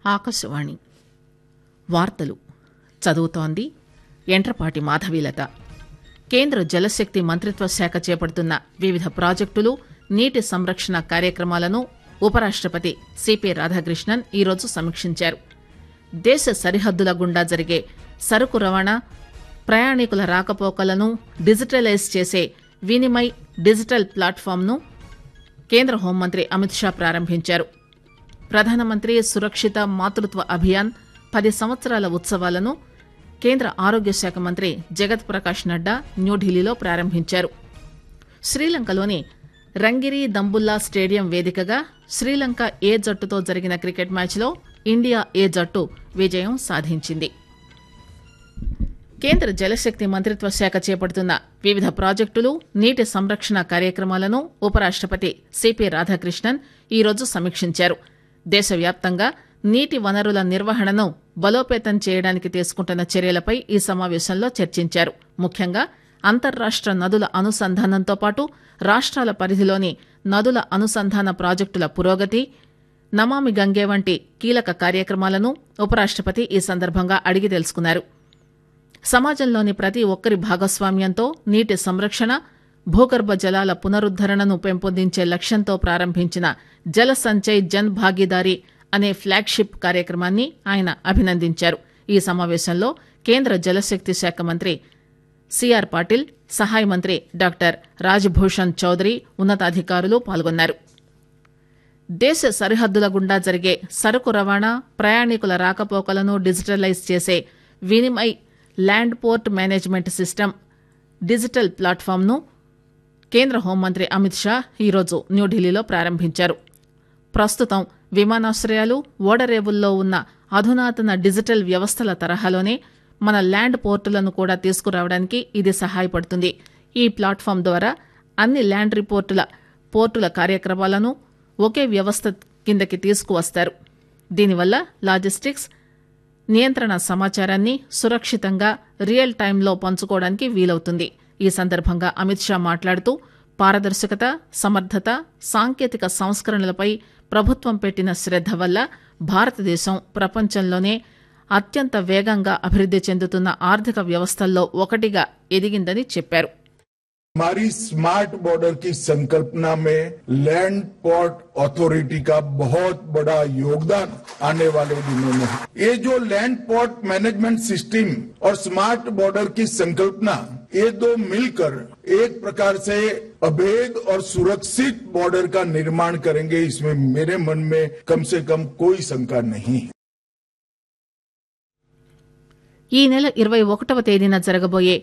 ఆకాశవాణి వార్తలు చదువుతోంది ఎంట్రపాటి మాధవీలత కేంద్ర జలశక్తి మంత్రిత్వ శాఖ చేపడుతున్న వివిధ ప్రాజెక్టులు నీటి సంరక్షణ కార్యక్రమాలను ఉపరాష్టపతి సిపి రాధాకృష్ణన్ ఈరోజు సమీక్షించారు దేశ సరిహద్దుల గుండా జరిగే సరుకు రవాణా ప్రయాణికుల రాకపోకలను డిజిటలైజ్ చేసే వినిమయ్ డిజిటల్ ప్లాట్ఫామ్ను కేంద్ర హోంమంత్రి అమిత్ షా ప్రారంభించారు ప్రధానమంత్రి సురక్షిత మాతృత్వ అభియాన్ పది సంవత్సరాల ఉత్సవాలను కేంద్ర ఆరోగ్య శాఖ మంత్రి జగత్ ప్రకాష్ నడ్డా న్యూఢిల్లీలో ప్రారంభించారు శ్రీలంకలోని రంగిరి దంబుల్లా స్టేడియం వేదికగా శ్రీలంక ఏ జట్టుతో జరిగిన క్రికెట్ మ్యాచ్లో ఇండియా ఏ జట్టు విజయం సాధించింది కేంద్ర జలశక్తి మంత్రిత్వ శాఖ చేపడుతున్న వివిధ ప్రాజెక్టులు నీటి సంరక్షణ కార్యక్రమాలను ఉపరాష్టపతి సిపి రాధాకృష్ణన్ ఈరోజు సమీక్షించారు దేశవ్యాప్తంగా నీటి వనరుల నిర్వహణను బలోపేతం చేయడానికి తీసుకుంటున్న చర్యలపై ఈ సమావేశంలో చర్చించారు ముఖ్యంగా అంతర్రాష్ట నదుల అనుసంధానంతో పాటు రాష్ట్రాల పరిధిలోని నదుల అనుసంధాన ప్రాజెక్టుల పురోగతి నమామి గంగే వంటి కీలక కార్యక్రమాలను ఉపరాష్టపతి ఈ సందర్భంగా అడిగి తెలుసుకున్నారు సమాజంలోని ప్రతి ఒక్కరి భాగస్వామ్యంతో నీటి సంరక్షణ భూగర్భ జలాల పునరుద్దరణను పెంపొందించే లక్ష్యంతో ప్రారంభించిన జల సంచయ్ జన్ భాగీదారీ అనే ఫ్లాగ్షిప్ కార్యక్రమాన్ని ఆయన అభినందించారు ఈ సమావేశంలో కేంద్ర జలశక్తి శాఖ మంత్రి సిఆర్ పాటిల్ సహాయ మంత్రి డాక్టర్ రాజ్భూషణ్ చౌదరి ఉన్నతాధికారులు పాల్గొన్నారు దేశ సరిహద్దుల గుండా జరిగే సరుకు రవాణా ప్రయాణికుల రాకపోకలను డిజిటలైజ్ చేసే Vinimay land port management system digital ప్లాట్ఫామ్ను కేంద్ర హోంమంత్రి అమిత్ షా ఈరోజు న్యూఢిల్లీలో ప్రారంభించారు ప్రస్తుతం విమానాశ్రయాలు ఓడరేవుల్లో ఉన్న అధునాతన డిజిటల్ వ్యవస్థల తరహాలోనే మన ల్యాండ్ పోర్టులను కూడా తీసుకురావడానికి ఇది సహాయపడుతుంది ఈ ప్లాట్ఫామ్ ద్వారా అన్ని ల్యాండ్ రిపోర్టుల పోర్టుల కార్యక్రమాలను ఒకే వ్యవస్థ కిందకి తీసుకువస్తారు దీనివల్ల లాజిస్టిక్స్ నియంత్రణ సమాచారాన్ని సురక్షితంగా రియల్ టైంలో పంచుకోవడానికి వీలవుతుంది ఈ సందర్భంగా అమిత్ షా మాట్లాడుతూ పారదర్శకత సమర్థత సాంకేతిక సంస్కరణలపై ప్రభుత్వం పెట్టిన శ్రద్ద వల్ల భారతదేశం ప్రపంచంలోనే అత్యంత వేగంగా అభివృద్ది చెందుతున్న ఆర్థిక వ్యవస్థల్లో ఒకటిగా ఎదిగిందని చెప్పారు हमारी स्मार्ट बॉर्डर की संकल्पना में लैंड पोर्ट अथॉरिटी का बहुत बड़ा योगदान आने वाले दिनों में है ये जो लैंड पोर्ट मैनेजमेंट सिस्टम और स्मार्ट बॉर्डर की संकल्पना ये दो मिलकर एक प्रकार से अभेद और सुरक्षित बॉर्डर का निर्माण करेंगे इसमें मेरे मन में कम से कम कोई शंका नहीं है ఈ నెల ఇరవై ఒకటవ తేదీన జరగబోయే